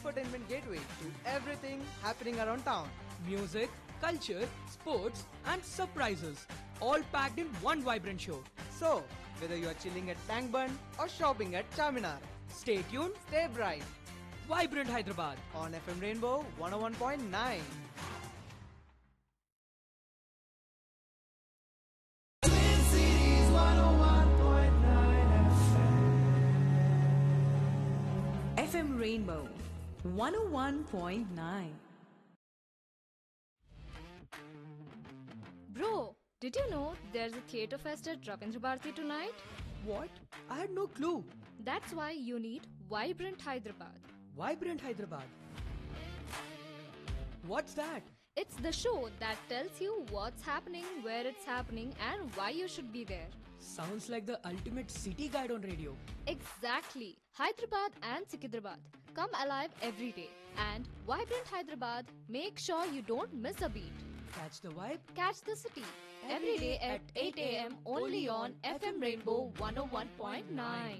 infotainment gateway to everything happening around town. Music, culture, sports, and surprises, all packed in one vibrant show. So, whether you are chilling at Tank Bun or shopping at Charminar, Stay tuned, stay bright Vibrant Hyderabad. on FM Rainbow 101.9. FM Rainbow 101.9. Bro, did you know there's a theatre fest at Ravindra Bharati tonight? What? I had no clue. That's why you need Vibrant Hyderabad. Vibrant Hyderabad. What's that? It's the show that tells you what's happening, where it's happening, and why you should be there. Sounds like the ultimate city guide on radio. Exactly. Hyderabad and Sikidrabad. Come alive every day. And Vibrant Hyderabad, make sure you don't miss a beat. Catch the vibe. Catch the city every day at 8 a.m. only on FM Rainbow 101.9.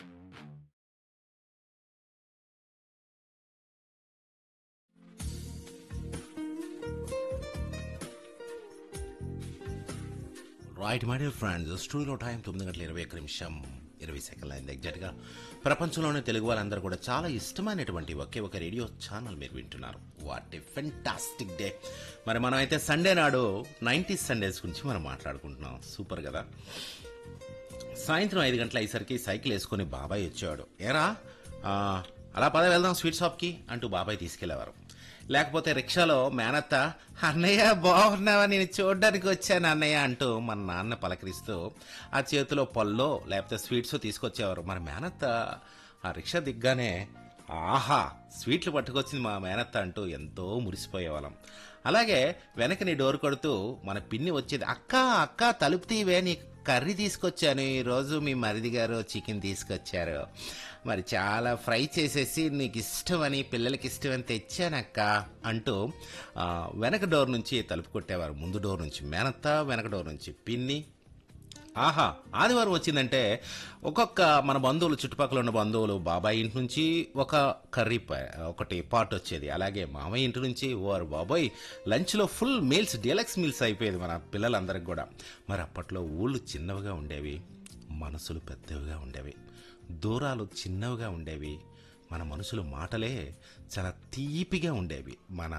Right my dear friends studio time తొమ్మిది గంటల ఇరవై ఒక్క నిమిషం ఇరవై సెకండ్ల అయింది ఎగ్జాక్ట్గా ప్రపంచంలోనే తెలుగు వాళ్ళందరూ కూడా చాలా ఇష్టమైనటువంటి ఒకే ఒక రేడియో ఛానల్ మీరు వింటున్నారు వాట్ ఏ ఫెంటాస్టిక్ డే మరి మనం అయితే సండే నాడు నైంటీస్ సండేస్ గురించి మనం మాట్లాడుకుంటున్నాం సూపర్ కదా సాయంత్రం ఐదు గంటల అయ్యేసరికి సైకిల్ వేసుకుని బాబాయ్ వచ్చేవాడు ఏరా ఆ, అలా పద వెళ్దాం స్వీట్ షాప్కి అంటూ బాబాయ్ తీసుకెళ్లేవారు లేకపోతే రిక్షాలో మేనత్త అన్నయ్య బాగున్నావా నేను చూడడానికి వచ్చాను అన్నయ్య అంటూ మన నాన్న పలకరిస్తూ ఆ చేతిలో పల్లో లేకపోతే స్వీట్స్ తీసుకొచ్చేవారు మన మేనత్త ఆ రిక్షా దిగ్గానే ఆహా స్వీట్లు పట్టుకొచ్చింది మా మేనత్త అంటూ ఎంతో మురిసిపోయేవాళ్ళం అలాగే వెనకని డోర్ కొడుతూ మన పిన్ని వచ్చేది అక్క అక్క తలుపు తీవే నీ కర్రీ తీసుకొచ్చాను ఈరోజు మీ మరిది గారు చికెన్ తీసుకొచ్చారు మరి చాలా ఫ్రై చేసేసి నీకు ఇష్టమని పిల్లలకి ఇష్టమని తెచ్చానక్క అంటూ ఆ, వెనక డోర్ నుంచి తలుపు కొట్టేవారు ముందు డోర్ నుంచి మేనత్త వెనక డోర్ నుంచి పిన్ని ఆహా ఆదివారం వచ్చిందంటే ఒక్కొక్క మన బంధువులు చుట్టుపక్కల ఉన్న బంధువులు బాబాయ్ ఇంటి నుంచి ఒక కర్రీ ప- ఒకటి పాట్ వచ్చేది అలాగే మామయ్య ఇంటి నుంచి ఓర్ బాబాయ్ లంచ్లో ఫుల్ మీల్స్ డీలక్స్ మీల్స్ అయిపోయేది మన పిల్లలందరికి కూడా మరి అప్పట్లో ఊళ్ళు చిన్నవిగా ఉండేవి మనసులు పెద్దవిగా ఉండేవి దూరాలు చిన్నవిగా ఉండేవి మన మనసులు మాటలే చాలా తీపిగా ఉండేవి మన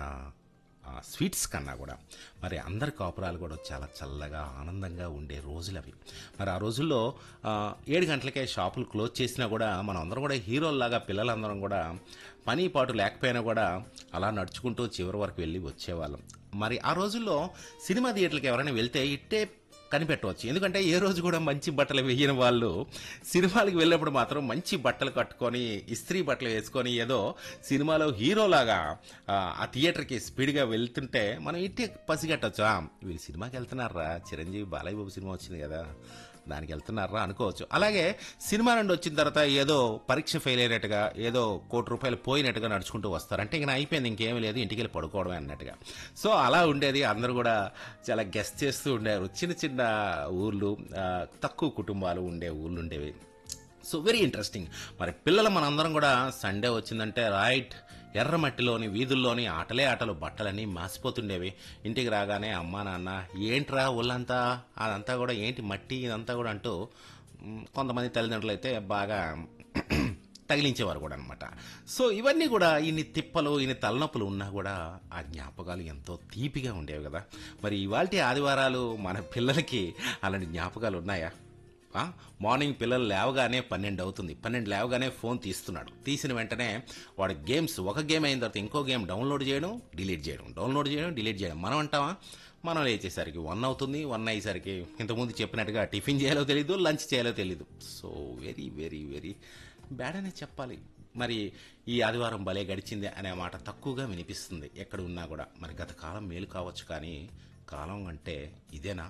ఆ స్వీట్స్ కన్నా కూడా మరి అందరి కాపురాలు కూడా చాలా చల్లగా ఆనందంగా ఉండే రోజులు అవి మరి ఆ రోజుల్లో ఆ, ఏడు గంటలకే షాపులు క్లోజ్ చేసినా కూడా మనం అందరం కూడా హీరోల్లాగా పిల్లలందరం కూడా పని పాటు లేకపోయినా కూడా అలా నడుచుకుంటూ చివరి వరకు వెళ్ళి వచ్చేవాళ్ళం మరి ఆ రోజుల్లో సినిమా థియేటర్కి ఎవరైనా వెళ్తే ఇట్టే కనిపెట్టవచ్చు ఎందుకంటే ఏ రోజు కూడా మంచి బట్టలు వేయని వాళ్ళు సినిమాలకు వెళ్ళినప్పుడు మాత్రం మంచి బట్టలు కట్టుకొని ఇస్త్రీ బట్టలు వేసుకొని ఏదో సినిమాలో హీరోలాగా ఆ, ఆ థియేటర్కి స్పీడ్గా వెళ్తుంటే మనం ఇట్టే పసిగట్టచ్చు "ఆ, వీళ్ళు సినిమాకి వెళ్తున్నారా చిరంజీవి బాలయ్య బాబు సినిమా వచ్చింది కదా దానికి వెళ్తున్నారా అనుకోవచ్చు అలాగే సినిమా నుండి వచ్చిన తర్వాత ఏదో పరీక్ష ఫెయిల్ అయినట్టుగా ఏదో కోటి రూపాయలు పోయినట్టుగా నడుచుకుంటూ వస్తారు అంటే ఇంకా అయిపోయింది ఇంకేమీ లేదు ఇంటికి వెళ్ళి పడుకోవడమే అన్నట్టుగా సో అలా ఉండేది అందరూ కూడా చాలా గెస్ట్ చేస్తూ ఉండేవారు చిన్న చిన్న ఊర్లు ఆ, తక్కువ కుటుంబాలు ఉండే ఊర్లు ఉండేవి సో వెరీ ఇంట్రెస్టింగ్ మరి పిల్లలు మనందరం కూడా సండే వచ్చిందంటే రైట్ ఎర్రమట్టిలోని వీధుల్లోని ఆటలే ఆటలు బట్టలన్నీ మాసిపోతుండేవి ఇంటికి రాగానే అమ్మా నాన్న ఏంట్రా ఒళ్ళంతా అదంతా కూడా ఏంటి మట్టి ఇదంతా కూడా అంటూ మ్, కొంతమంది తల్లిదండ్రులు అయితే బాగా తగిలించేవారు కూడా అనమాట సో ఇవన్నీ కూడా ఇన్ని తిప్పలు ఇన్ని తలనొప్పులు ఉన్నా కూడా ఆ జ్ఞాపకాలు ఎంతో తీపిగా ఉండేవి కదా మరి ఇవాల్టి ఆదివారాలు మన పిల్లలకి అలాంటి జ్ఞాపకాలు ఉన్నాయా ఆ, మార్నింగ్ పిల్లలు లేవగానే పన్నెండు అవుతుంది పన్నెండు లేవగానే ఫోన్ తీస్తున్నాడు తీసిన వెంటనే వాడు గేమ్స్ ఒక గేమ్ అయిన తర్వాత ఇంకో గేమ్ డౌన్లోడ్ చేయడం డిలీట్ చేయడం డౌన్లోడ్ చేయడం డిలీట్ చేయడం మనం అంటావా మనం లేచేసరికి వన్ అవుతుంది వన్ అయ్యేసరికి ఇంతకుముందు చెప్పినట్టుగా టిఫిన్ చేయాలో తెలీదు లంచ్ చేయాలో తెలీదు so very very very bad అనే చెప్పాలి మరి ఈ ఆదివారం భలే గడిచింది అనే మాట తక్కువగా వినిపిస్తుంది ఎక్కడ ఉన్నా కూడా మరి గత కాలం మేలు కావచ్చు కానీ కాలం అంటే ఇదేనా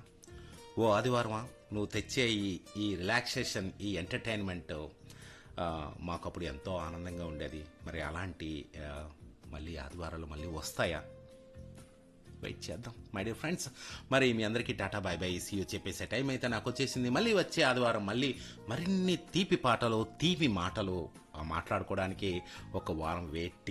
ఓ ఆదివారమా నువ్వు తెచ్చే ఈ ఈ రిలాక్సేషన్ ఈ ఎంటర్టైన్మెంట్ ఆ, మాకు అప్పుడు ఎంతో ఆనందంగా ఉండేది మరి అలాంటి ఆ, మళ్ళీ ఆదివారాలు మళ్ళీ వస్తాయా వెయిట్ చేద్దాం మై డియర్ ఫ్రెండ్స్ మరి మీ అందరికీ టాటా బాయ్ బాయ్ సీయూ చెప్పేసే టైం అయితే నాకు వచ్చేసింది మళ్ళీ వచ్చే ఆదివారం మళ్ళీ మరిన్ని తీపి పాటలు తీపి మాటలు ఆ, మాట్లాడుకోవడానికి ఒక వారం వెయిట్